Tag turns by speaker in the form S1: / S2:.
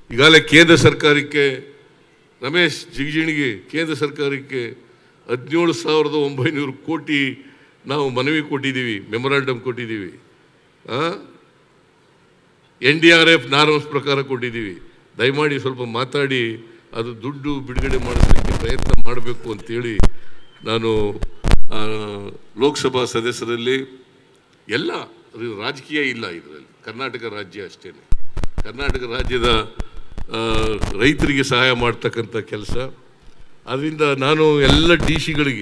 S1: ಈಗಾಗಲೇ ಕೇಂದ್ರ ಸರ್ಕಾರಕ್ಕೆ ರಮೇಶ್ ಜಿಗಜಿಣಿಗೆ ಕೇಂದ್ರ ಸರ್ಕಾರಕ್ಕೆ ಹದಿನೇಳು ಸಾವಿರದ ಒಂಬೈನೂರು ಕೋಟಿ ನಾವು ಮನವಿ ಕೊಟ್ಟಿದ್ದೀವಿ ಮೆಮೊರಾಂಡಮ್ ಕೊಟ್ಟಿದ್ದೀವಿ N D R F norms ಪ್ರಕಾರ ಕೊಟ್ಟಿದ್ದೀವಿ ದಯಮಾಡಿ ಸ್ವಲ್ಪ ಮಾತಾಡಿ ಅದು ದುಡ್ಡು ಬಿಡುಗಡೆ ಮಾಡಿಸಲಿಕ್ಕೆ ಪ್ರಯತ್ನ ಮಾಡಬೇಕು ಅಂತೇಳಿ ನಾನು ಆ, ಲೋಕಸಭಾ ಸದಸ್ಯರಲ್ಲಿ ಎಲ್ಲ ಅದು ರಾಜಕೀಯ ಇಲ್ಲ ಇದರಲ್ಲಿ ಕರ್ನಾಟಕ ರಾಜ್ಯ ಅಷ್ಟೇ ಕರ್ನಾಟಕ ರಾಜ್ಯದ ಆ, ರೈತರಿಗೆ ಸಹಾಯ ಮಾಡ್ತಕ್ಕಂಥ ಕೆಲಸ ಅದರಿಂದ ನಾನು ಎಲ್ಲ ಡಿ ಸಿಗಳಿಗೆ